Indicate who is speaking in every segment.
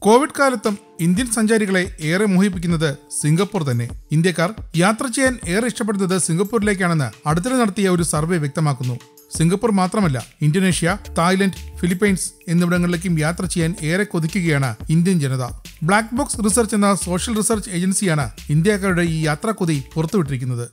Speaker 1: Covid കാലത്തും Indian സഞ്ചാരികളെ ഏറെ മോഹിപ്പിക്കുന്നത് സിംഗപ്പൂർ തന്നെ ഇന്ത്യക്കാർ യാത്ര ചെയ്യാൻ ഏറെ ഇഷ്ടപ്പെടുന്നത് സിംഗപ്പൂരിലേക്കാണെന്ന് അടുത്തിടെ നടത്തിയ ഒരു സർവേ വ്യക്തമാക്കുന്നു സിംഗപ്പൂർ മാത്രമല്ല ഇന്തോനേഷ്യ തായ്ലൻഡ് ഫിലിപ്പൈൻസ് എന്നിവിടങ്ങളിലേക്കും യാത്ര ചെയ്യാൻ ഏറെ കൊതിക്കുകയാണ് ഇന്ത്യൻ ജനത ബ്ലാക്ക് ബോക്സ് റിസർച്ച് എന്ന സോഷ്യൽ റിസർച്ച് ഏജൻസിയാണ് ഇന്ത്യക്കാരുടെ ഈ യാത്രാ കൊതി പുറത്തുവിട്ടിരിക്കുന്നത്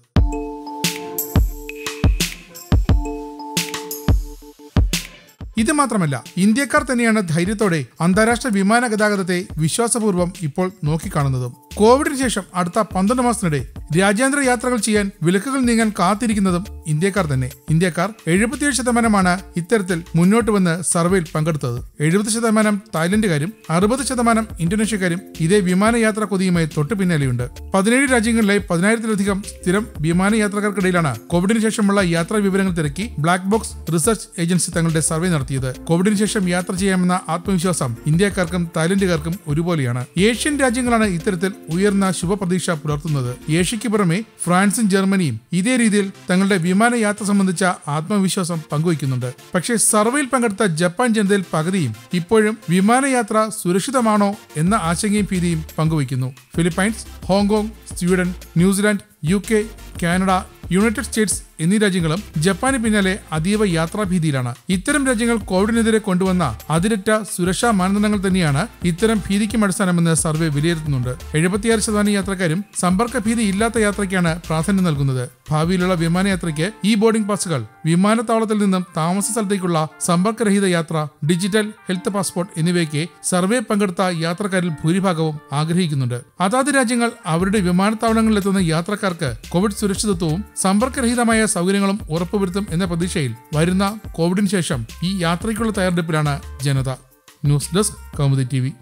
Speaker 1: ഇത് മാത്രമല്ല ഇന്ത്യക്കാർ തന്നെയാണ് ധൈര്യത്തോടെ അന്താരാഷ്ട്ര വിമാന ഗതാഗതത്തെ വിശ്വാസപൂർവ്വം ഇപ്പോൾ നോക്കിക്കാണുന്നതും കോവിഡിന് ശേഷം അടുത്ത പന്ത്രണ്ട് മാസത്തിനിടെ രാജ്യാന്തര യാത്രകൾ ചെയ്യാൻ വിലക്കുകൾ നീങ്ങാൻ കാത്തിരിക്കുന്നതും ഇന്ത്യക്കാർ തന്നെ ഇന്ത്യക്കാർ എഴുപത്തിയേഴ് ശതമാനമാണ് ഇത്തരത്തിൽ മുന്നോട്ട് വന്ന് സർവേയിൽ പങ്കെടുത്തത് എഴുപത് ശതമാനം തായ്ലൻഡുകാരും അറുപത് ശതമാനം ഇന്തോനേഷ്യക്കാരും ഇതേ വിമാനയാത്ര കൊതിയുമായി തൊട്ടു പിന്നാലെയുണ്ട് പതിനേഴ് രാജ്യങ്ങളിലെ പതിനായിരത്തിലധികം സ്ഥിരം വിമാനയാത്രക്കാർക്കിടയിലാണ് കോവിഡിന് ശേഷമുള്ള യാത്രാ വിവരങ്ങൾ തിരക്കി ബ്ലാക്ക് ബോക്സ് റിസർച്ച് ഏജൻസി തങ്ങളുടെ സർവേ നടത്തിയത് കോവിഡിന് ശേഷം യാത്ര ചെയ്യാമെന്ന ആത്മവിശ്വാസം ഇന്ത്യക്കാർക്കും തായ്ലൻഡുകാർക്കും ഒരുപോലെയാണ് ഏഷ്യൻ രാജ്യങ്ങളാണ് ഇത്തരത്തിൽ ഉയർന്ന ശുഭപ്രതീക്ഷ പുലർത്തുന്നത് ഏഷ്യയ്ക്ക് പുറമെ ഫ്രാൻസും ജർമ്മനിയും ഇതേ രീതിയിൽ തങ്ങളുടെ വിമാനയാത്ര സംബന്ധിച്ച ആത്മവിശ്വാസം പങ്കുവയ്ക്കുന്നുണ്ട് പക്ഷേ സർവേയിൽ പങ്കെടുത്ത ജപ്പാൻ ജനതയിൽ പകുതിയും ഇപ്പോഴും വിമാനയാത്ര സുരക്ഷിതമാണോ എന്ന ആശങ്കയും ഭീതിയും പങ്കുവയ്ക്കുന്നു Philippines Hong Kong Sweden New Zealand U K Canada United States എന്നീ രാജ്യങ്ങളും ജപ്പാന് പിന്നാലെ അതീവ യാത്രാഭീതിയിലാണ് ഇത്തരം രാജ്യങ്ങൾ കോവിഡിനെതിരെ കൊണ്ടുവന്ന അതിരറ്റ സുരക്ഷാ മാനദണ്ഡങ്ങൾ തന്നെയാണ് ഇത്തരം ഭീതിക്കും അടിസ്ഥാനമെന്ന് സർവേ വിലയിരുത്തുന്നുണ്ട് എഴുപത്തിയാറ് ശതമാനം യാത്രക്കാരും സമ്പർക്ക ഭീതി ഇല്ലാത്ത യാത്രയ്ക്കാണ് പ്രാധാന്യം നൽകുന്നത് ഭാവിയിലുള്ള വിമാനയാത്രയ്ക്ക് ഈ ബോർഡിംഗ് പാസുകൾ വിമാനത്താവളത്തിൽ നിന്നും താമസ സ്ഥലത്തേക്കുള്ള സമ്പർക്കരഹിത യാത്ര ഡിജിറ്റൽ ഹെൽത്ത് പാസ്പോർട്ട് എന്നിവയ്ക്ക് സർവേ പങ്കെടുത്ത യാത്രക്കാരിൽ ഭൂരിഭാഗവും ആഗ്രഹിക്കുന്നുണ്ട് അതാത് രാജ്യങ്ങൾ അവരുടെ വിമാനത്താവളങ്ങളിലെത്തുന്ന യാത്രക്കാർക്ക് കോവിഡ് സുരക്ഷിതത്വവും സമ്പർക്കരഹിതമായ സൗകര്യങ്ങളും ഉറപ്പുവരുത്തും എന്ന പ്രതീക്ഷയിൽ വരുന്ന കോവിഡിന് ശേഷം ഈ യാത്രയ്ക്കുള്ള തയ്യാറെടുപ്പിലാണ് ജനത ന്യൂസ് ഡെസ്ക് കൗമുദി ടി